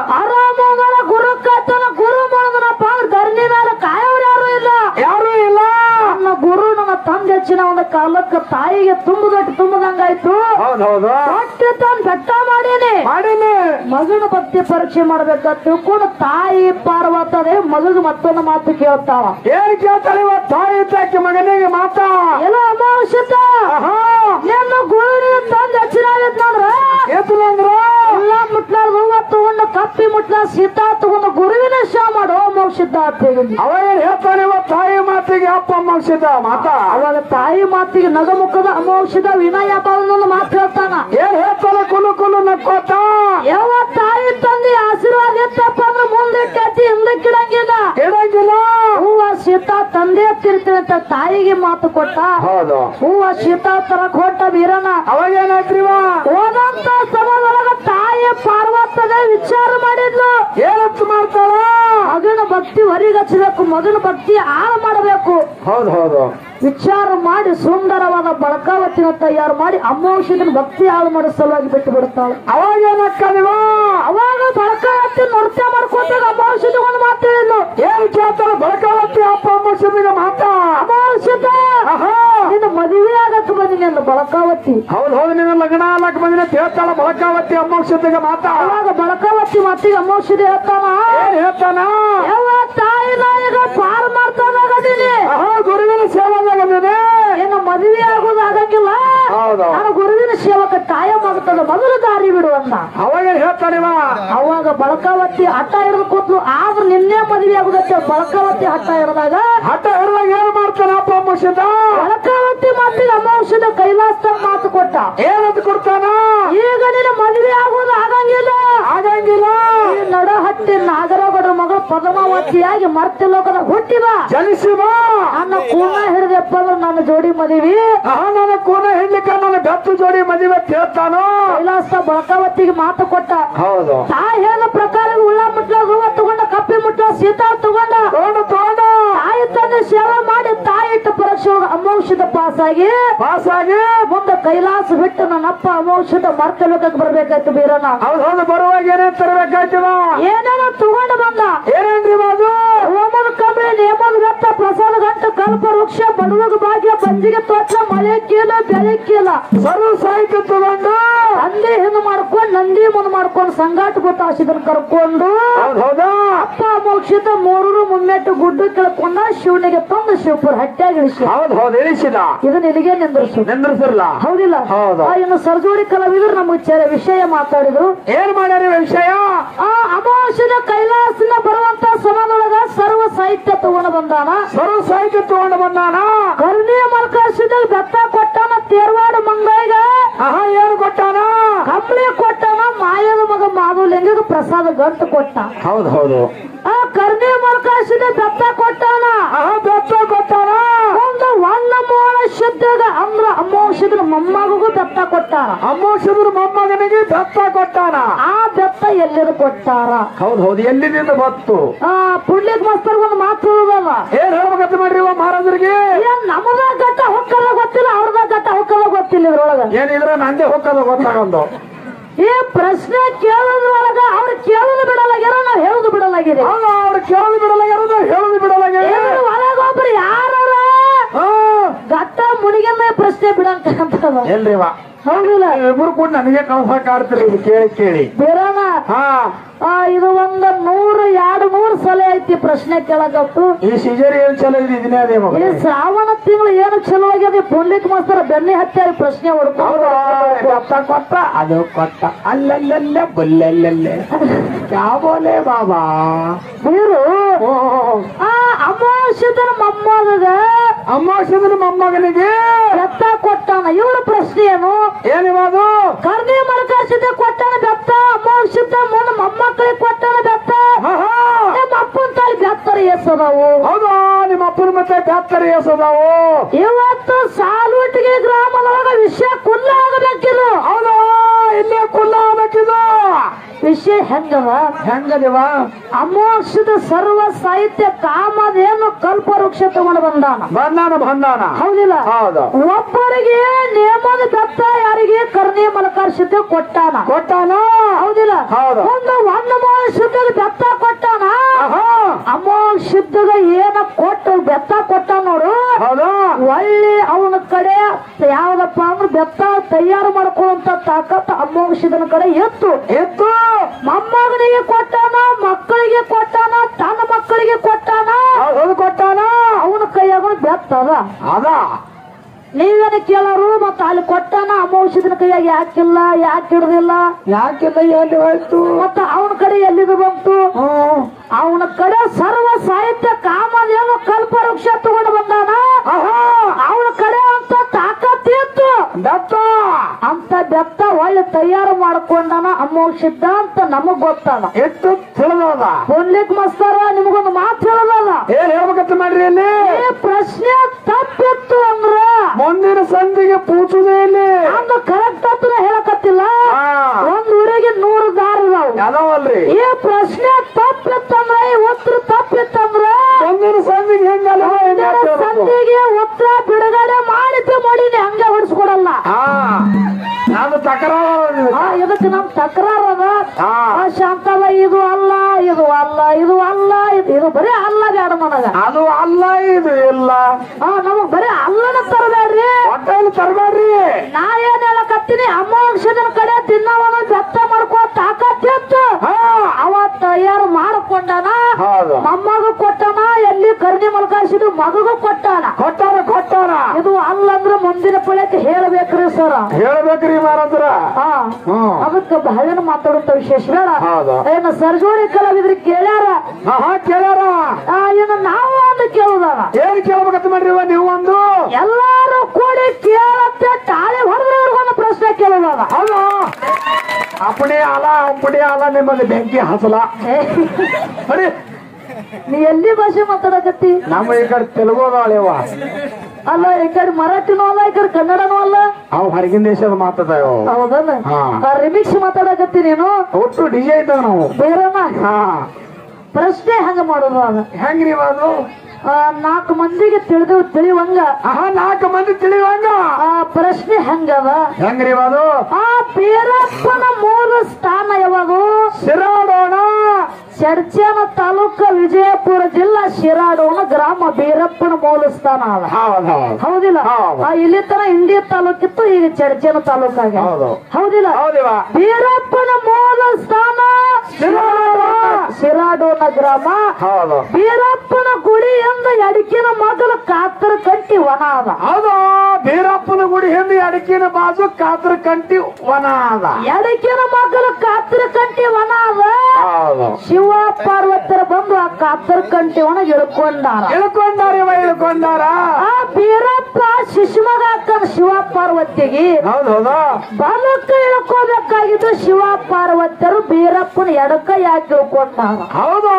ಆರಾಮಗಳ ಗುರು ಕಾತನ ಗುರು ಮಾಡೋದನಪ್ಪ ಅಂದ್ರೆ ಧರಣಿ ಮೇಲೆ ಕಾಯೋರು ಯಾರು ಇಲ್ಲ ಯಾರು ಇಲ್ಲ ನನ್ನ ಗುರು ನನ್ನ ತಂದೆ ಹೆಚ್ಚಿನ ಒಂದು ಕಾಲಕ್ಕೆ ತಾಯಿಗೆ ತುಂಬದಟ್ಟು ತುಂಬದಂಗಾಯ್ತು ಹೌದು ಹೌದು ಹೊಟ್ಟೆ ತಂದು ಬೆಟ್ಟ ಮಾಡೀನಿ ಮಾಡೀನಿ ಮಗನ ಭಕ್ತಿ ಪರೀಕ್ಷೆ ಮಾಡ್ಬೇಕಂತ ತಿಳ್ಕೊಂಡು ತಾಯಿ ಪಾರ್ವತದೆ ಮಗಗೆ ಮತ್ತೊಂದು ಮಾತು ಕೇಳ್ತಾವ ಏನ್ ಕೇಳ್ತಾರಿವ ತಾಯಿ ತಾಕಿ ಮಗನಿಗೆ ಮಾತ ಎಲ್ಲ ಅಮಾವಶ್ಯತ ಆಹಾ ನಿನ್ನ ಗುರುವಿನ ತಂದೆ ಹೆಚ್ಚಿನ ಆಗೈತ್ ನೋಡ್ರ ಎತ್ತಲಂದ್ರ ಎಲ್ಲ ಮುಟ್ಲಾರ್ದು ಕಪ್ಪಿ ಮುಟ್ಲ ಸೀತಾ ತಗೊಂಡು ಗುರುವಿನ ಶಾ ಮಾಡೋ ಮೋಕ್ಷಿದ್ದ ಅಂತ ಹೇಳಿದ್ವಿ ಅವಾಗ ಏನ್ ಹೇಳ್ತಾನೆ ಇವ ತಾಯಿ ಮಾತಿಗೆ ಅಪ್ಪ ಮಗ್ಸಿದ ಮಾತಾ ಅವಾಗ ತಾಯಿ ಮಾತಿಗೆ ನಗಮುಖದ ಅಮೋಕ್ಷದ ವಿನಯ ಬಾಲನೊಂದು ಮಾತು ಹೇಳ್ತಾನ ಏನ್ ಹೇಳ್ತಾನೆ ಕುಲು ಕುಲು ನಕ್ಕೋತ ಯಾವ ತಾಯಿ ತಂದೆ ಆಶೀರ್ವಾದ ಎತ್ತಪ್ಪ ಅಂದ್ರೆ ಮುಂದೆ ಕಟ್ಟಿ ಹಿಂದಕ್ಕೆ ಇಡಂಗಿಲ್ಲ ಇಡಂಗಿಲ್ಲ ಹೂವ ಸೀತಾ ತಂದೆ ತಿರ್ತೀನಿ ಅಂತ ತಾಯಿಗೆ ಮಾತು ಕೊಟ್ಟ ಹೌದು ಹೂವ ಸೀತಾ ತರ ಕೊಟ್ಟ ವೀರನ ಅವಾಗ ಏನಾಯ್ತ್ರಿವ ಹೋದಂತ ಸಮಯದೊಳಗ ತಾಯಿ ಪಾರ್ವತದ ವಿಚಾರ ಮಾಡಿದ್ಲು ಏನಂತ ಮಾಡ್ತಾಳ ಮಗನ ಭಕ್ತಿ ಹೊರಿಗಚ್ಚಬೇಕು ಮಗನ ಭಕ್ತಿ ಹಾಳು ಮಾಡಬೇಕು ಹೌದು ಹೌದು ವಿಚಾರ ಮಾಡಿ ಸುಂದರವಾದ ಬಳಕಾವತಿನ ತಯಾರು ಮಾಡಿ ಅಮ್ಮೌಷಧನ ಭಕ್ತಿ ಹಾಳು ಮಾಡೋ ಸಲುವಾಗಿ ಬಿಟ್ಟು ಬಿಡುತ್ತಾಳೆ ಅವಾಗ ಏನಕ್ಕದಿವ ಅವಾಗ ಬಳಕಾವತಿ ನೃತ್ಯ ಮಾಡ್ಕೊತಾಗ ಅಮ್ಮೌಷಧ ಒಂದು ಮಾತು ಹೇಳಿದ್ಲು ಏನ್ ಕೇಳ್ತಾರ ಬಳಕಾವತ್ತಿ ಅಪ್ಪ ಮಗ್ಸಿದ ಮಾತಾ ಅಮ್ಮೌಷಧ ಆಹಾ ನಿನ್ನ ಮದುವೆ ಆಗಕ್ಕೆ ಬಂದಿನಿ ಅಂದ ಬಳಕಾವತಿ ಹೌದು ಹೌದು ನಿನ್ನ ಲಗ್ನ ಆಗ್ಲಕ್ ಬಂದಿನ ಹೇಳ್ತಾಳ ಬಳಕಾವತ್ತಿ ಅಮ್ಮಕ್ಷತೆಗೆ ಮಾತಾ ಅವಾಗ ಬಳಕಾವತಿ ಮಾತಿಗೆ ಅಮ್ಮೌಷಧ ಹೇಳ್ತಾನ ಏನ್ ಹೇಳ್ತಾನ ಯಾವ ತಾಯಿ ನಾಯಿಗ ಪಾರ್ ಮಾಡ್ತಾನಾಗದೀನಿ ಆಹಾ ಗುರುವಿನ ಸೇವಾದಾಗದೇನೆ ಏನು ಮದುವೆ ಆಗೋದು ಆಗಂಗಿಲ್ಲ ಹೌದು ನಾನು ಗುರುವಿನ ಸೇವಕ ಕಾಯಂ ಆಗ್ತದ ಮೊದಲು ದಾರಿ ಬಿಡು ಅಂದ ಅವಾಗ ಏನ್ ಹೇಳ್ತಾನಿವ ಅವಾಗ ಬಳಕಾವತಿ ಹಠ ಹಿಡಿದು ಕೂತ್ಲು ಆದ್ರೂ ನಿನ್ನೆ ಮದುವೆ ಆಗುದಕ್ಕೆ ಬಳಕಾವತಿ ಹಠ ಹಿಡಿದಾಗ ಹಠ ಹಿಡ್ದಾಗ ಏನ್ ಮಾಡ್ತಾನ ಅಪ್ಪ ಮಗ್ಸಿದ ಬಳಕಾವತಿ ಮಾತಿಗೆ ಅಮಾಂಶದ ಕೈಲಾಸ ಮಾತು ಕೊಟ್ಟ ಏನಂತ ಕೊಡ್ತಾನ ಈಗ ನಿನ್ನ ಮದುವೆ ಆಗೋದು ಆಗಂಗಿಲ್ಲ ಆಗಂಗಿಲ್ಲ ಈ ನಡಹಟ್ಟಿ ನಾಗರಗೌಡರ ಮಗಳು ಪದ್ಮಾವತಿಯಾಗಿ ಮರ್ತಿ ಲೋಕದ ಹುಟ್ಟಿದ ಜನಿಸಿ ಬಾ ನನ್ನ ಕೂನ ಹಿಡಿದಪ್ಪ ಅಂದ್ರೆ ನನ್ನ ಜೋಡಿ ಮದುವೆ ಆಹಾ ನನ್ನ ಕೋನ ಹೆಣ್ಣಿಕ ನನ್ನ ಬೆತ್ತು ಜೋಡಿ ಮದುವೆ ಅಂತ ಹೇಳ್ತಾನೋ ಕೈಲಾಸ ಬಳಕಾವತಿಗೆ ಮಾತು ಕೊಟ್ಟ ಹೌದು ತಾಯಿ ಹೇಳಿದ ಪ್ರಕಾರ ಉಳ್ಳ ಮುಟ್ಲ ಹೂವ ತಗೊಂಡ ಕಪ್ಪಿ ಮುಟ್ಲ ಸೀತಾ ತಗೊಂಡ ತಗೊಂಡು ತಗೊಂಡು ತಾಯಿ ತಂದೆ ಸೇವೆ ಮಾಡಿ ತಾಯಿ ಇಟ್ಟ ಪರೀಕ್ಷೆ ಅಮೌಷಧ ಪಾಸ್ ಆಗಿ ಪಾಸ್ ಆಗಿ ಮುಂದೆ ಕೈಲಾಸ ಬಿಟ್ಟು ನನ್ನಪ್ಪ ಅಮೌಷಧ ಮರ್ತ ಲೋಕಕ್ಕೆ ಬರ್ಬೇಕಾಯ್ತು ಬೀರಣ್ಣ ಹೌದು ಹೌದು ಬರುವಾಗ ಏನೇನ್ ತರಬೇಕಾಯ್ತಿವ ಏನೇನೋ ತಗೊಂಡು ಬಂದ ಏನೇನ್ರಿ ಅದು ಹೋಮದ ಕಮ್ಮಿ ನೇಮದ ಬೆತ್ತ ಪ್ರಸಾದ ಗಂಟು ಕಲ್ಪ ವೃಕ್ಷ ಬಡವಗ ಭಾಗ್ಯ ಬಂಜಿಗೆ ತೋಟ ಮಳೆ ಕೀಲ ಬೆಳೆ ಕೀಲ ಸರ್ವ ಸಾಹಿತ್ಯ ತಗೊಂಡು ತಂದೆ ಹಿಂದ್ ಮಾಡ್ಕೊಂಡು ನಂದಿ ಮುಂದ್ ಮಾಡ್ಕೊಂಡು ಸಂಗಾಟ ಗೊತ್ತಾಸಿದನ್ ಕರ್ಕೊಂಡು ಹೌದು ಹೌದಾ ಅಪ್ಪ ಮೋಕ್ಷಿತ ಮೂರೂರು ಮುಮ್ಮೆಟ್ಟು ಗುಡ್ಡು ಕೆಳ್ಕೊಂಡ ಶಿವನಿಗೆ ತಂದು ಶಿವಪುರ ಹಟ್ಟ್ಯಾಗ ಇಳಿಸಿ ಹೌದು ಹೌದು ಇಳಿಸಿದ ಇದನ್ನ ಇಲ್ಲಿಗೆ ನಿಂದ್ರಿಸು ನಿಂದ್ರಿಸಿರ್ಲ ಹೌದಿಲ್ಲ ಹೌದು. ಆ, ಇನ್ನು ಸರ್ಜೋಡಿ ಕಲಾವಿದರು ನಮಗೆ ಚೆ- ವಿಷಯ ಮಾತಾಡಿದ್ರು ಏನ್ ಮಾಡ್ಯಾರ ವಿಷಯ ಆ ಅಮಾವಾಸ್ಯದ ಕೈಲಾಸನ ಬರುವಂತ ಸಮಯದೊಳಗ ಸರ್ವ ಸಾಹಿತ್ಯ ತಗೊಂಡು ಬಂದಾನ ಸರ್ವ ಸಾಹಿತ್ಯ ತಗೊಂಡು ಬಂದಾನ ಕರ್ಣಿ ಮಲ್ಕಾಶದಲ್ಲಿ ಬೆತ್ತ ಕೊಟ್ಟಾನ ತೇರ್ವಾಡ ಮಂಗೈಗ ಆಹಾ ಏನು ಕೊಟ್ಟಾನ ಕಂಬಳಿ ಕೊಟ್ಟಾನ ಮಾಯದ ಮಗ ಮಾಧುಲಿಂಗಗ ಪ್ರಸಾದ ಗಂಟು ಕೊಟ್ಟ ಹೌದು ಹೌದು ಆ ಕರ್ಣಿ ಮಲ್ಕಾಶದ ಬೆತ್ತ ಕೊಟ್ಟಾನ ಆಹಾ ಬೆತ್ತ ಕೊಟ್ಟಾನ ಒಂದು ಒಣ್ಣ ಮೋಳ ಶುದ್ಧಗ ಅಂದ್ರ ಅಮಾವಾಸ್ಯದ ಮೊಮ್ಮಗೂ ಬೆತ್ತ ಕೊಟ್ಟಾರ ಅಮ್ಮೋಷದ್ರ ಮೊಮ್ಮಗನಿಗೆ ಬೆತ್ತ ಕೊಟ್ಟಾನ ಆ ಬೆತ್ತ ಎಲ್ಲಿದು ಕೊಟ್ಟಾರ ಹೌದು ಹೌದು ಎಲ್ಲಿನಿಂದ ಬತ್ತು ಆ ಪುಣ್ಯಕ್ ಮಾಸ್ತರ್ ಒಂದು ಮಾತು ಹೇಳುದಲ್ಲ ಏನ್ ಹೇಳ್ಬೇಕಂತ ಮಾಡ್ರಿ ಇವ ಮಹಾರಾಜರಿಗೆ ಏನ್ ನಮಗ ಗಟ್ಟ ಹೊಕ್ಕದ ಗೊತ್ತಿಲ್ಲ ಅವ್ರದ ಗಟ್ಟ ಹೊಕ್ಕದ ಗೊತ್ತಿಲ್ಲ ಇದ್ರೊಳಗ ಏನಿದ್ರ ನಂದೇ ಹೋಗೋದು ಗೊತ್ತಾಗೊಂದು ಈ ಪ್ರಶ್ನೆ ಕೇಳೋದ್ರೊಳಗ ಅವ್ರು ಕೇಳೋದು ಬಿಡಲಾಗ್ಯಾರ ನಾವ್ ಹೇಳುದು ಬಿಡಲಾಗಿದೆ ಹೌದು ಅವ್ರು ಕೇಳೋದು ಬಿಡಲಾಗ್ಯಾರ ಹೇಳೋದು ಬಿಡಲಾಗ್ಯಾರ ಏನ್ ಒಳಗೊಬ್ರು ಯಾರವ್ರ ಹಾ ಗಟ್ಟ ಮುಡಿಗೆಲ್ಲ ಪ್ರಶ್ನೆ ಬಿಡಂತ ಅಂತದ ಎಲ್ರಿವ ಹೌದಿಲ್ಲ ಇಬ್ರು ಕೂಡ ನನಗೆ ಕಳ್ಸಕ್ ಆಡ್ತೀರಿ ಇದು ಕೇಳಿ ಕೇಳಿ ಬೇರನ ಹಾ ಆ ಇದು ಒಂದ್ ನೂರು ಎರಡು ನೂರು ಸಲ ಐತಿ ಪ್ರಶ್ನೆ ಕೇಳಕತ್ತು ಈ ಸಿಜರಿ ಏನ್ ಚಲೋ ಇದೆ ಇದನ್ನೇ ಅದೇ ಮಗ ಈ ಶ್ರಾವಣ ತಿಂಗಳು ಏನು ಚಲೋ ಆಗ್ಯದ ಪುಂಡ್ಲಿಕ್ ಮಾಸ್ತರ ಬೆನ್ನಿ ಹತ್ಯಾರಿ ಪ್ರಶ್ನೆ ಹೌದು ಹೊಡ್ಕೊಂಡು ಕೊಟ್ಟ ಕೊಟ್ಟ ಅದು ಕೊಟ್ಟ ಅಲ್ಲಲ್ಲಲ್ಲ ಬುಲ್ಲಲ್ಲಲ್ಲೇ ಯಾವೋಲೆ ಬಾಬಾ ನೀರು ಓ ಆ ಅಮಾವಾಸ್ಯದನ ಮೊಮ್ಮಗ ಅಮ್ಮಾಸದ್ರ ಮೊಮ್ಮಗನಿಗೆ ಬೆತ್ತ ಕೊಟ್ಟಾನ ಇವ್ರ ಪ್ರಶ್ನೆ ಏನು ಏನಿವಾದು ಕರ್ಣಿ ಮರಕಾಸಿದ ಕೊಟ್ಟಾನ ಬೆತ್ತ ಅಮಾವಾಸ್ಯದ ಮುಂದೆ ಮೊಮ್ಮಕ್ಕಳಿಗೆ ಕೊಟ್ಟಾನ ಬೆತ್ತ ಹಾ, ಹಾ. ನಿಮ್ಮ ಅಪ್ಪನ ತಾಯಿ ಬೆತ್ತರ ಎಸದವು ಹೌದು ನಿಮ್ಮ ಅಪ್ಪನ ಮತ್ತೆ ಬ್ಯಾತ್ತರಿ ಎಸದಾವು ಇವತ್ತು ಸಾಲುಟಿಗೆ ಗ್ರಾಮದೊಳಗ ವಿಷಯ ಕುಲ್ಲ ಆಗಬೇಕಿಲ್ಲ ಹೌದು ಇಲ್ಲೇ ಕುಲ್ಲ ಆಗ್ಬೇಕಿದು ವಿಷಯ ಹೆಂಗದ ಹೆಂಗದಿವ ಅಮೋಕ್ಷದ ಸರ್ವ ಸಾಹಿತ್ಯ ಕಾಮದೇನು ಕಲ್ಪ ವೃಕ್ಷ ತಗೊಂಡು ಬಂದಾನ ಬಂದಾನ ಬಂದಾನ ಹೌದಿಲ್ಲ ಹೌದು ಒಬ್ಬರಿಗೆ ನೇಮದ ಬೆತ್ತ ಯಾರಿಗೆ ಕರ್ಣಿ ಮಲಕರ್ಷಿತ ಕೊಟ್ಟಾನ ಕೊಟ್ಟಾನ ಹೌದಿಲ್ಲ ಹೌದು. ಒಂದು ಒಂದು ಮೋಳ ಶುದ್ಧಗ ಬೆತ್ತ ಕೊಟ್ಟಾನ ಆಹಾ. ಅಮೋಘ ಶುದ್ಧಗ ಏನ ಕೊಟ್ಟು ಬೆತ್ತ ಕೊಟ್ಟ ನೋಡು ಹೌದು ಒಳ್ಳೆ ಅವನ ಕಡೆ ಯಾವ್ದಪ್ಪ ಅಂದ್ರೆ ಬೆತ್ತ ತಯಾರು ಮಾಡ್ಕೊಳ್ಳುವಂತ ತಾಕತ್ ಅಮೋಘ ಶಿವನ ಕಡೆ ಎತ್ತು ಎತ್ತು ಮೊಮ್ಮಗನಿಗೆ ಕೊಟ್ಟಾನ ಮಕ್ಕಳಿಗೆ ಕೊಟ್ಟಾನ ತನ್ನ ಮಕ್ಕಳಿಗೆ ಕೊಟ್ಟಾನ ಹೌದು ಕೊಟ್ಟಾನ ಅವನ ಕೈಯಾಗ ಬೆತ್ತ ಅದ ಅದ ನೀವೇನ ಕೇಳೋರು ಮತ್ತ ಅಲ್ಲಿ ಕೊಟ್ಟಾನ ಅಮೋಷಿದನ ಕೈಯಾಗ ಯಾಕಿಲ್ಲ ಯಾಕೆ ಹಿಡ್ದಿಲ್ಲ ಯಾಕಿಲ್ಲ ಎಲ್ಲಿ ಹೋಯ್ತು ಮತ್ತ ಅವನ ಕಡೆ ಎಲ್ಲಿದು ಬಂತು ಹ್ಮ್ ಅವನ ಕಡೆ ಸರ್ವ ಸಾಹಿತ್ಯ ಕಾಮಧೇನು ಕಲ್ಪವೃಕ್ಷ ತಗೊಂಡು ಬಂದಾನ ಆಹಾ ಅವನ ಕಡೆ ಅಂತ ತಾಕತ್ತಿತ್ತು ದತ್ತ ಅಂತ ಬೆತ್ತ ಒಳ್ಳೆ ತಯಾರು ಮಾಡ್ಕೊಂಡಾನ ಅಮ್ಮೋ ಸಿದ್ಧಾಂತ ನಮಗ್ ಗೊತ್ತದ ಎಷ್ಟು ತಿಳಿದದ ಪುಣ್ಲಿಕ್ ಮಸ್ತಾರ ನಿಮಗೊಂದು ಮಾತು ಹೇಳದಲ್ಲ ಏನ್ ಹೇಳ್ಬೇಕಂತ ಮಾಡ್ರಿ ಇಲ್ಲಿ ಈ ಪ್ರಶ್ನೆ ತಪ್ಪಿತ್ತು ಅಂದ್ರ ಮುಂದಿನ ಸಂಧಿಗೆ ಪೂಚುದೇ ಇಲ್ಲಿ ಅಂದ ಕರೆಕ್ಟ್ ಅಂತ ಹೇಳಕತ್ತಿಲ್ಲ ಹಾ ಒಂದ್ ಊರಿಗೆ ನೂರು ದಾರಿ ಅದಾವು ಅದಾವಲ್ರಿ ಈ ಪ್ರಶ್ನೆ ತಪ್ಪಿತ್ತಂದ್ರ ಈ ಉತ್ತರ ತಪ್ಪಿತ್ತಂದ್ರ ಮುಂದಿನ ಸಂಧಿಗೆ ಹೆಂಗಲ್ಲ ಮುಂದಿನ ಸಂಧಿಗೆ ಉತ್ತರ ಬಿಡುಗಡೆ ಮಾಡಿದ್ದು ಮಾಡಿನಿ ಹಂಗೆ ಹೊಡಿಸ್ಕೊಡಲ್ಲ ಹಾ ನಾನು ತಕರಾರು ಆ, ಇದಕ್ಕೆ ನಮ್ ತಕರಾರ ಅದ ಹಾ ಆ, ಶಾಂತವ ಇದು ಅಲ್ಲ ಇದು ಅಲ್ಲ ಇದು ಅಲ್ಲ ಇದು ಇದು ಬರೀ ಅಲ್ಲ ಬೇಡ ನನಗ ಅದು ಅಲ್ಲ ಇದು ಇಲ್ಲ ಆ, ನಮಗ್ ಬರೀ ಅಲ್ಲನ ತರಬೇಡ್ರಿ ಹೊಟ್ಟೆಯಲ್ಲಿ ತರಬೇಡ್ರಿ ನಾ ಏನ್ ಹೇಳಕತ್ತೀನಿ ಅಮೋಕ್ಷದನ ಕಡೆ ತಿನ್ನವನು ಬೆತ್ತ ಮಾಡ್ಕೋ ತಾಕತ್ತಿತ್ತು ಹಾ ಅವ ತಯಾರು ಮಾಡಿಕೊಂಡಾನ ಹೌದು ಮೊಮ್ಮಗ ಕೊಟ್ಟಾನ ಎಲ್ಲಿ ಕರ್ಣಿ ಮಲ್ಕಾಸಿದು ಮಗಗೂ ಕೊಟ್ಟಾನ ಕೊಟ್ಟಾರ ಕೊಟ್ಟಾರ ಇದು ಅಲ್ಲಂದ್ರ ಮುಂದಿನ ಪೀಳಕ್ಕೆ ಹೇಳ್ಬೇಕ್ರಿ ಸರ್ ಹೇಳ್ಬೇಕ್ರಿ ಮಾರಂದ್ರ ಹಾ ಹ್ಮ್ ಅದಕ್ಕೆ ಬಹಳ ಮಾತಾಡುತ್ತ ವಿಶೇಷ ಬೇಡ ಹೌದು ಏನ ಸರ್ಜೋಡಿ ಕಲಾವಿದ್ರಿ ಕೇಳ್ಯಾರ ಹಾ ಹಾ ಕೇಳ್ಯಾರ ಆ, ಇನ್ನು ನಾವು ಒಂದು ಕೇಳುದಾರ ಏನ್ ಕೇಳ್ಬೇಕಂತ ಮಾಡ್ರಿ ಇವ ನೀವು ಒಂದು ಎಲ್ಲಾರು ಕೂಡಿ ಕೇಳತ್ತೆ ತಾಳಿ ಹೊಡೆದ್ರೆ ಇವ್ರಿಗೊಂದು ಪ್ರಶ್ನೆ ಕೇಳುದಾರ ಹೌದು ಅಪ್ಪಣೆ ಅಲ ಅಪ್ಪಣೆ ಅಲ ನಿಮ್ಮಲ್ಲಿ ಬೆಂಕಿ ಹಸಲ ಏ, ಬರೀ ನೀ ಎಲ್ಲಿ ಭಾಷೆ ಮಾತಾಡಕತ್ತಿ ನಮ್ಮ ಈ ಕಡೆ ತೆಲುಗು ಅದಾಳೆವ ಅಲ್ಲ ಈ ಕಡೆ ಮರಾಠಿನೂ ಅಲ್ಲ ಈ ಕಡೆ ಕನ್ನಡನೂ ಅಲ್ಲ ಅವು ಹೊರಗಿನ ದೇಶದ ಮಾತಾಡ್ತಾವ ಹೌದಲ್ಲ ಹಾ. ರಿಮಿಕ್ಸ್ ಮಾತಾಡಕತ್ತಿ ನೀನು ಒಟ್ಟು ಡಿಜೆ ಇದ್ದಾವ ನಾವು ಬೇರೆನ ಹಾ ಪ್ರಶ್ನೆ ಹಂಗ ಮಾಡೋದು ಅದ ಹೆಂಗ್ರಿ ಇವ ಅದು ಆ, ನಾಲ್ಕು ಮಂದಿಗೆ ತಿಳಿದು ತಿಳಿವಂಗ ಆಹಾ ನಾಲ್ಕು ಮಂದಿ ತಿಳಿಯುವಂಗ ಆ ಪ್ರಶ್ನೆ ಹಂಗದ ಹೆಂಗ್ರಿ ಇವ ಅದು ಆ ಬೀರಪ್ಪನ ಮೂಲ ಸ್ಥಾನ ಯಾವುದು ಸಿರಾಡೋಣ ಚರ್ಚನ ತಾಲೂಕ ವಿಜಯಪುರ ಜಿಲ್ಲಾ ಶಿರಾಡೋಣ ಗ್ರಾಮ ಬೀರಪ್ಪನ ಮೂಲ ಸ್ಥಾನ ಅದ ಹೌದು ಹೌದು ಹೌದಿಲ್ಲ ಹೌದು. ಆ, ಇಲ್ಲಿ ತರ ಇಂಡಿಯ ತಾಲೂಕಿತ್ತು ಈಗ ಚರ್ಚನ ತಾಲೂಕಾಗ ಹೌದು ಹೌದಿಲ್ಲ ಹೌದಿವ ಬೀರಪ್ಪನ ಮೂಲ ಸ್ಥಾನ ಶಿರಾಡೋಣ ಶಿರಾಡೋಣ ಗ್ರಾಮ ಹೌದು ಬೀರಪ್ಪನ ಗುಡಿಯಿಂದ ಎಡಕಿನ ಮೊದಲು ಕಾತರ ಕಟ್ಟಿ ವನ ಅದ ಹೌದು ಬೀರಪ್ಪನ ಗುಡಿ ಹಿಂದೆ ಅಡಕಿನ ಬಾಜು ಕಾತ್ರ ಕಂಟಿ ವನ ಅದ ಎಡಕಿನ ಮಗಲು ಕಾತರ ಕಟ್ಟಿ ವನ ಅದ ಹೌದು ಶಿವ ಪಾರ್ವತರ ಬಂದು ಆ ಕಾತರ ಕಂಟಿ ಒಣಗ ಇಳ್ಕೊಂಡಾರ ಇಳ್ಕೊಂಡಾರ ಇವ ಇಳ್ಕೊಂಡಾರ ಆ ಬೀರಪ್ಪ ಶಿಶುಮಗ ಅಕ್ಕನ ಶಿವ ಪಾರ್ವತಿಗೆ ಹೌದು ಹೌದು ಬಲಕ್ಕ ಇಳ್ಕೋಬೇಕಾಗಿದ್ದು ಶಿವ ಪಾರ್ವತಿಯರು ಬೀರಪ್ಪನ ಎಡಕ ಯಾಕೆ ಇಳ್ಕೊಂಡಾರ ಹೌದು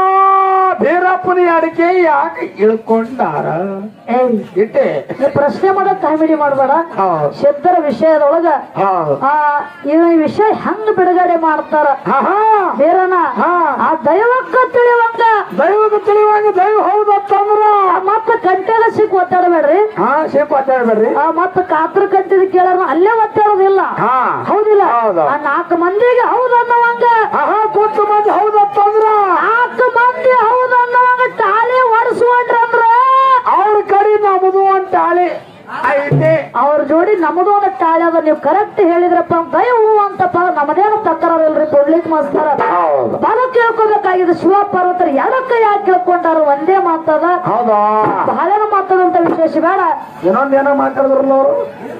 ಬೀರಪ್ಪನ ಅಡಿಕೆ ಯಾಕೆ ಇಳ್ಕೊಂಡಾರ ಏಯ್ ಇಟ್ಟೆ ಈ ಪ್ರಶ್ನೆ ಮಾಡೋ ಕಾಮಿಡಿ ಮಾಡಬೇಡ ಹೌದು ಸಿದ್ಧರ ವಿಷಯದೊಳಗ ಹೌದು ಆ ಈ ವಿಷಯ ಹೆಂಗ್ ಬಿಡುಗಡೆ ಮಾಡ್ತಾರ ಹಾ ಹಾ ಬೇರನ ಹಾ ಆ ದೈವಕ್ಕ ತಿಳಿವಂಗ ದೈವದ ತಿಳಿಯುವಾಗ ದೈವ ಹೌದತ್ತಂದ್ರ ಮತ್ತ ಕಂಟೆಗ ಸಿಕ್ ಒತ್ತಾಡಬೇಡ್ರಿ ಹಾ ಶೇಪ್ ಮಾತಾಡ್ಬೇಡ್ರಿ ಆ ಮತ್ತ ಕಾತ್ರ ಕಂಟಿದ ಕೇಳಾರ ಅಲ್ಲೇ ಒತ್ತಾಡೋದಿಲ್ಲ ಹಾ ಹೌದಿಲ್ಲ ಹೌದು. ಆ ನಾಲ್ಕು ಮಂದಿಗೆ ಹೌದು ಅನ್ನೋವಂಗ ಹಾ ಹಾ ಕೂತು ಮಂದಿ ಹೌದತ್ತಂದ್ರ ನಾಲ್ಕು ಮಂದಿ ಹೌದು ಅನ್ನೋವಂಗ ಟಾಲಿ ಹೊಡಿಸ್ಕೊಂಡ್ರಂದ್ರ ಅವ್ರ ಕಡೆ ನಮ್ಮದು ಅಂತ ಆಳಿ ಐತೆ ಅವ್ರ ಜೋಡಿ ನಮ್ಮದು ಒಂದು ಟಾಳಿ ಅದ ನೀವು ಕರೆಕ್ಟ್ ಹೇಳಿದ್ರಪ್ಪ ದೈವ ಅಂತಪ್ಪ ನಮ್ಮದೇನು ತಕ್ಕರಲ್ರಿ ಕೊಡ್ಲಿಕ್ ಮಾಸ್ತರ ಹೌದು ಬಲ ಕೇಳ್ಕೋಬೇಕಾಗಿದೆ ಶಿವ ಪಾರ್ವತರ ಎಡಕ್ಕ ಯಾಕೆ ಕೇಳ್ಕೊಂಡಾರ ಒಂದೇ ಮಾತದ ಹೌದಾ ಬಹಳನ ಮಾತಾಡುವಂತ ವಿಶೇಷ ಬೇಡ ಇನ್ನೊಂದೇನೋ ಮಾತಾಡಿದ್ರಲ್ಲ ಅವರು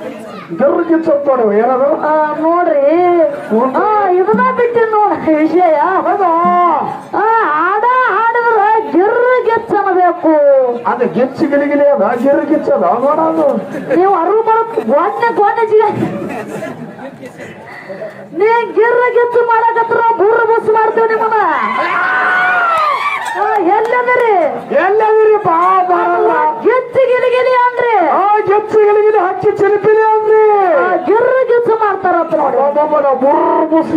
ಗಿರ್ರ ಗಿಚ್ಚತ್ ನೋಡಿ ಏನದು ಆ, ನೋಡ್ರಿ ಆ, ಇದನ್ನ ಬಿಟ್ಟು ನೋಡ ವಿಷಯ ಹೌದಾ ಆ, ಹಾಡ ಹಾಡಿದ್ರ ಗಿರ್ರ ಗೆಚ್ಚ ಅನ್ನಬೇಕು ಅದು ಗಿಚ್ಚಿ ಗಿಲಿಗಿಲಿ ಅದ ಗಿರ್ರ ಗಿಚ್ಚದ ನೋಡೋದು ನೀವು ಅರು ಬರೋ ಗೋಡ್ನೆ ಗೋಡ್ನೆ ಜಿಗ ನೀ ಗಿರ್ರ ಗೆಚ್ಚು ಮಾಡಕತ್ರ ಬುರ್ರ ಬಸ್ ಮಾಡ್ತೇವೆ ನಿಮ್ಮನ್ನ ಆ, ಎಲ್ಲದಿರಿ ಎಲ್ಲದಿರಿ ಬಾ ಬರಲ್ಲ ಗೆಚ್ಚು ಗಿಲಿಗಿಲಿ ಅಂದ್ರಿ ಆ ಗಿಚ್ಚಿ ಗಿಲಿಗಿಲಿ ಹಚ್ಚಿ ಚಿಲಿಪಿಲಿ ಅಂದ್ರಿ ಆ, ಗಿರ್ರ ಗೆಚ್ಚು ಮಾಡ್ತಾರಂತ ನೋಡಿ ಒಬ್ಬೊಬ್ಬನ ಬುರ್ರ ಬುಸ್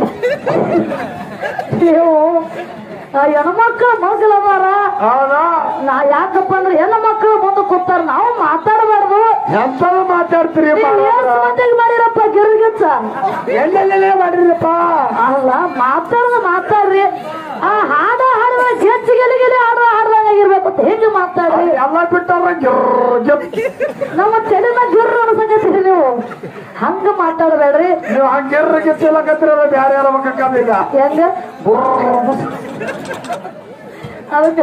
ನೀವು ಆ ಹೆಣ್ಮಕ್ಳು ಮಗಳದಾರ ಹೌದಾ ನಾ ಯಾಕಪ್ಪ ಅಂದ್ರೆ ಹೆಣ್ಣು ಮಕ್ಕಳು ಮುಂದೆ ಕೂತಾರ ನಾವು ಮಾತಾಡಬಾರ್ದು ಎಂತದ ಮಾತಾಡ್ತೀರಿ ನೀವು ಎಷ್ಟ್ ಮಂದಿಗೆ ಮಾಡಿರಪ್ಪ ಗಿರ್ಗಿಚ್ಚ ಎಲ್ಲೆಲ್ಲೆಲ್ಲೇ ಮಾಡಿರಪ್ಪ ಅಲ್ಲ ಮಾತಾಡೋದು ಮಾತಾಡ್ರಿ ಆ ಹಾಡ ಹಾಡುವ ಗೆಚ್ಚ ಗೆಲಿಗೆಲಿ ಹಾಡು ಹಾಡ್ದಂಗ ಇರ್ಬೇಕು ಅಂತ ಹೆಂಗ್ ಮಾತಾಡ್ರಿ ಎಲ್ಲ ಬಿಟ್ಟಾರ ಗಿರ್ರ ಗಿಚ್ ನಮ್ಮ ತಲೆನ ಗಿರ್ರ ಅನ್ಸಕತ್ತೀರಿ ನೀವು ಹಂಗ ಮಾತಾಡಬೇಡ್ರಿ ನೀವು ಆ ಗಿರ್ರ ಗಿಚ್ಚಿಲ್ಲಕತ್ತಿರ ಬ್ಯಾರೆ ಯಾರ ಮಕ್ಕಕ್ಕಾದಿಲ್ಲ ಹೆಂಗ ಬುರ್ರ ಬುಸ್ ಅದಕ್ಕೆ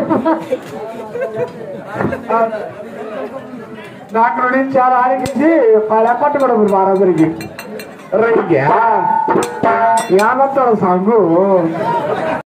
ನಾಲ್ಕು ನೋಡಿ ಚಾರ ಹಾರಿಗಿಸಿ ಪಾಳ್ಯ ಕೊಟ್ಟು ಬಿಡಬ್ರಿ ಮಾರಾದ್ರಿಗೆ ರೈಗೆ ಯಾನಂತಾಳ ಸಾಂಗು